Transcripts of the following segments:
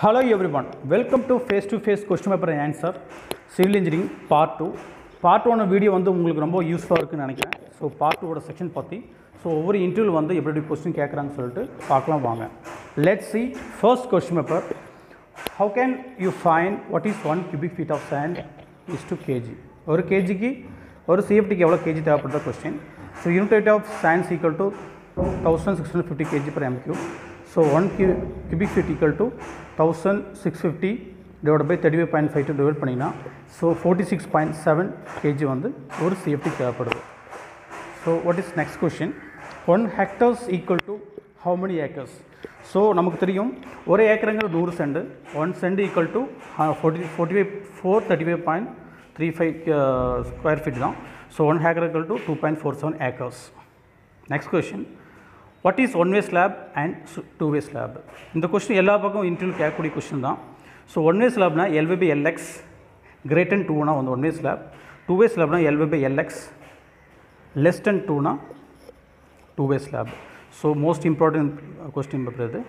Hello everyone, welcome to face to face question paper and answer civil engineering part 2 part one video வந்து உங்களுக்கு ரொம்ப யூஸ்ஃபுல்லாக இருக்குன்னு நினைக்கிறேன் ஸோ பார்ட் டூவோட செக்ஷன் பற்றி ஸோ ஒவ்வொரு இன்டர்வியூ வந்து எப்படி கொஸ்டின் கேட்குறாங்கன்னு சொல்லிட்டு பார்க்கலாம் வாங்க let see first question paper how can you find what is one cubic feet of sand is to KG ஒரு கேஜிக்கு ஒரு சிஎஃப்டிக்கு எவ்வளோ கேஜி தேவைப்படுற question so unit weight of sand equal to thousand six hundred fifty KG per m cube so one cube cubic feet equal to thousand six fifty divide by thirty five point five two divide பண்ணிங்கன்னா so forty six point seven KG வந்து ஒரு CFT தேவைப்படுது so what is next question one hectares equal to how many acres so நமக்கு தெரியும் ஒரு ஏக்கருங்கிற நூறு cent one cent equal to forty forty five four thirty five point three five square feet தான் so one hectare equal to two point four seven acres next question what is one way slab and two way slab இந்த question எல்லா பக்கம் interview கேட்கக்கூடிய question தான் so one way ஸ்லாப்னா L Y by L X great and டூனா வந்து one way slab two way ஸ்லாப்னா L Y by L X less than டூனா two way slab so most important question paper இது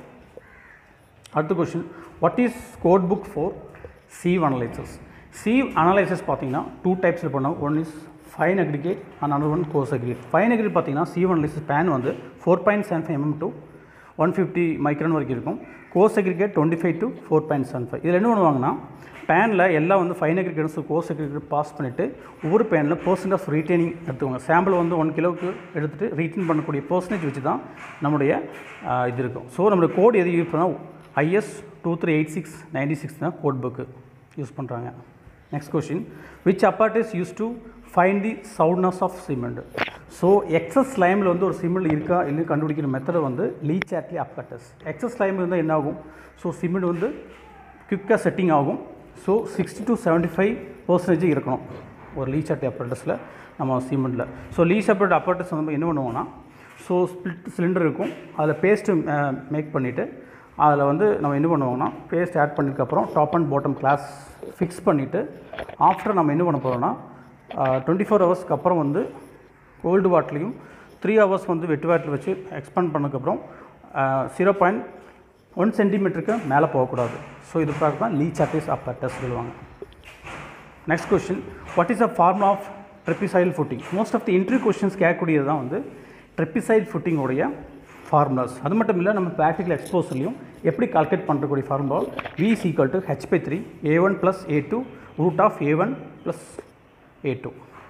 அடுத்த question what is code book for sieve analysis sieve analysis பார்த்தீங்கன்னா two டைப்ஸில் பண்ணோம் one is fine aggregate and another one coarse aggregate fine aggregate பார்த்தீங்கன்னா sieve analysis pan வந்து four point seven five MM to one fifty micron வரைக்கும் இருக்கும் coarse aggregate twenty five to four point seven five இதில் என்ன பண்ணுவாங்கன்னா பேனில் எல்லாம் வந்து fine aggregates coarse aggregate pass பண்ணிவிட்டு ஒவ்வொரு பேனில் பர்சன்ட் ஆஃப் ரீட்டைனிங் எடுத்துவாங்க சாம்பிள் வந்து ஒன் கிலோவுக்கு எடுத்துகிட்டு ரீட்டைன் பண்ணக்கூடிய பர்சன்டேஜ் வச்சு தான் நம்முடைய ஆஹ், இது இருக்கும் ஸோ நம்மளுடைய கோட் எது யூஸ் பண்ணால் IS two three eight six ninety six தான் கோட் புக்கு யூஸ் பண்ணுறாங்க next question which apparatus is used to find the soundness of cement so excess லைமில் வந்து ஒரு சிமெண்ட் இருக்கா இல்லைன்னு கண்டுபிடிக்கிற மெத்தடை வந்து Le Chatelier apparatus excess lime இருந்தால் என்ன ஆகும் ஸோ சிமெண்ட் வந்து குயிக்காக செட்டிங் ஆகும் so sixty to seventy five percentage இருக்கணும் ஒரு லீச் ஆட்டி அப்பார்டஸில் நம்ம சிமெண்ட்டில் ஸோ லீச் அப்பார்ட் அப்பார்டஸ் வந்து என்ன பண்ணுவோம்னா ஸோ ஸ்பிளிட் சிலிண்டர் இருக்கும் அதில் பேஸ்ட்டு மேக் பண்ணிவிட்டு அதில் வந்து நம்ம என்ன பண்ணுவோம்னா பேஸ்ட் ஆட் பண்ணதுக்கப்புறம் top and bottom glass fix பண்ணிவிட்டு ஆஃப்டர் நம்ம என்ன பண்ண போகிறோம்னா டுவெண்ட்டி ஃபோர் ஹவர்ஸ்க்கு அப்புறம் வந்து கோல்டு வாட்டர்லையும் த்ரீ ஹவர்ஸ் வந்து வெட்டு வாட்டில் வச்சு எக்ஸ்பேண்ட் பண்ணதுக்கப்புறம் ஜீரோ பாயிண்ட் ஒன் சென்டிமீட்டருக்கு மேலே போகக்கூடாது ஸோ இதுக்காக தான் லீச் அட்டேஸ் அப்பட்டஸ் சொல்லுவாங்க next question what is a form of trapezoidal footing most of the interview questions கேட்கக்கூடியது தான் வந்து ட்ரெப்பிசைல் ஃபுட்டிங்கோடைய ஃபார்முலாஸ் அது மட்டும் இல்லை நம்ம ப்ராக்டிக்கல் எக்ஸ்போசர்லையும் எப்படி கால்குலேட் பண்ணுறக்கூடிய formula V is equal to H by three A one plus A two root of A one plus A two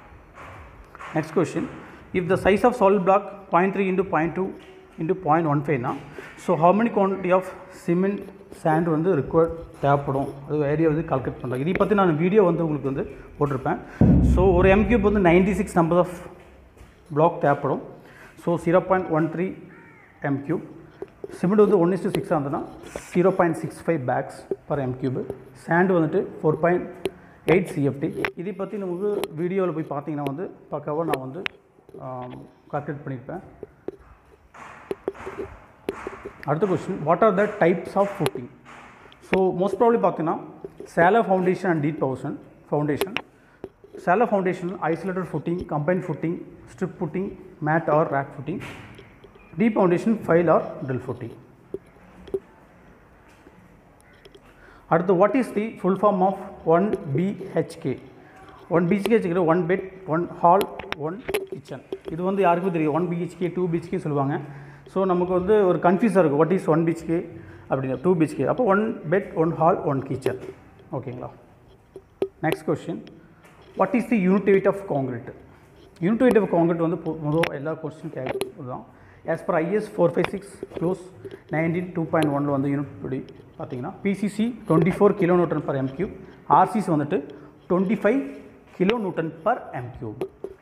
next question if the size of solid block 0.3 into 0.2 into 0.15 னா so how many quantity of cement sand வந்து required தேவைப்படும் அது area வந்து calculate பண்ணுறோம் இதை பற்றி நான் video வந்து உங்களுக்கு வந்து போட்டிருப்பேன் ஸோ ஒரு எம்கியூப் வந்து ninety six number of block தேவைப்படும் so zero point one three m cube cement வந்து ஒன் இஸ்டு சிக்ஸாக இருந்ததுன்னா zero point six five bags per m cube sand வந்துட்டு ஃபோர் பாயிண்ட் எயிட் சிஎஃப்டி இதை பற்றி நமக்கு வீடியோவில் போய் பார்த்தீங்கன்னா வந்து பக்காவாக நான் வந்து கால்குலேட் பண்ணியிருப்பேன் அடுத்த question what are the types of footing so most probably பார்த்தீங்கன்னா shallow foundation and deep foundation foundation shallow foundation isolated footing combine footing strip footing mat or ரேக் footing deep foundation pile or drill footing அடுத்து what is the full form of one BHK one BHK one bed one hall one kitchen இது வந்து யாருக்கும் தெரியும் one BHK two BHK சொல்லுவாங்க so நமக்கு வந்து ஒரு கன்ஃபியூஸாக இருக்கும் வாட் இஸ் ஒன் பிஹெச்கே அப்படின்னு டூ பிஹெச்கே அப்போ one bed one hall one kitchen ஓகேங்களா next question what is the unit weight of concrete unit weight of concrete வந்து பொ- முதல் எல்லா கொஸ்டின் கேட்குறது தான் as per IS four five six close nineteen two point ஒனில் வந்து யூனிட் படி பார்த்தீங்கன்னா PCC twenty four kilo newton per m cube RCC வந்துட்டு twenty five kilo newton per m cube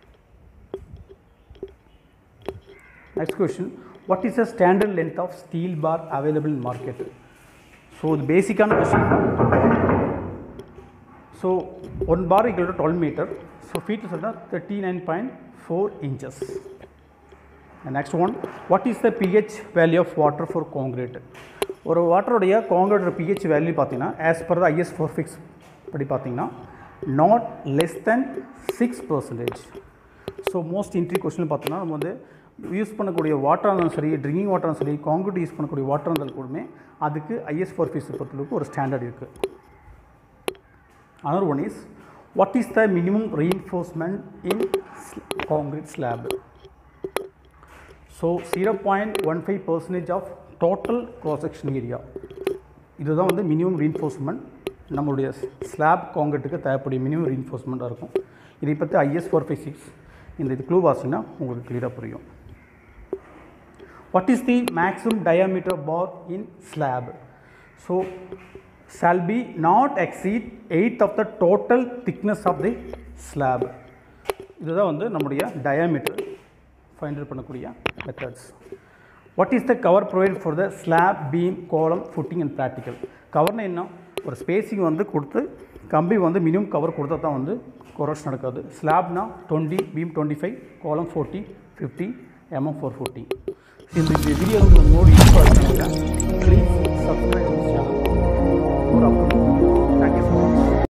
next question what is the standard length of steel bar available in market so இது பேசிக்கான question so one bar equal to twelve meter so feet சொன்னால் thirty nine point four inches next one what is the pH value of water for concrete ஒரு வாட்டருடைய காங்கிரீட்டோட pH value பார்த்தீங்கன்னா as per the IS four six படி பார்த்தீங்கன்னா not less than six percentage so most interview question பார்த்தோன்னா நம்ம வந்து use பண்ணக்கூடிய வாட்டராக இருந்தாலும் சரி ட்ரிங்கிங் வாட்டரும் சரி காங்கிரீட் யூஸ் பண்ணக்கூடிய வாட்டர் இருந்தாலும் கூடமே அதுக்கு ஐஎஸ் ஃபோர் ஃபீஸ் பொறுத்தளவுக்கு ஒரு ஸ்டாண்டர்ட் இருக்குது another one is what is the minimum reinforcement in s- concrete slab so 0.15 percentage of total cross section area இதுதான் வந்து மினிமம் ரீன்ஃபோர்ஸ்மெண்ட் நம்மளுடைய ஸ்லாப் காங்கிரீட்டுக்கு தேவைப்படிய மினிமம் ரீன்ஃபோர்ஸ்மெண்ட்டாக இருக்கும் இதை பற்றி ஐஎஸ் ஃபோர் ஃபைவ் சிக்ஸ் இந்த இது க்ளூ வாசிங்கன்னா உங்களுக்கு கிளியராக புரியும் what is the maximum diameter bar in slab so shall be not exceed 8th of the total thickness of the slab இதுதான் வந்து நம்முடைய diameter find out பண்ணக்கூடிய methods what is the cover provided for the slab beam column footing and practical கவர்னா என்ன ஒரு spacing வந்து கொடுத்து கம்பி வந்து மினிமம் கவர் கொடுத்தா தான் வந்து கொரோஷன் நடக்காது ஸ்லாப்னா twenty beam twenty five column forty fifty MM four forty இந்த வீடியோ உங்களுக்கு மோடி யூஸ்ஃபுல்லாக நினைக்கிறேன் ப்ளீஸ் சப்ஸ்கிரைப் சேனல் ஒரு அப்லோட் தேங்க்யூ ஸோ மச்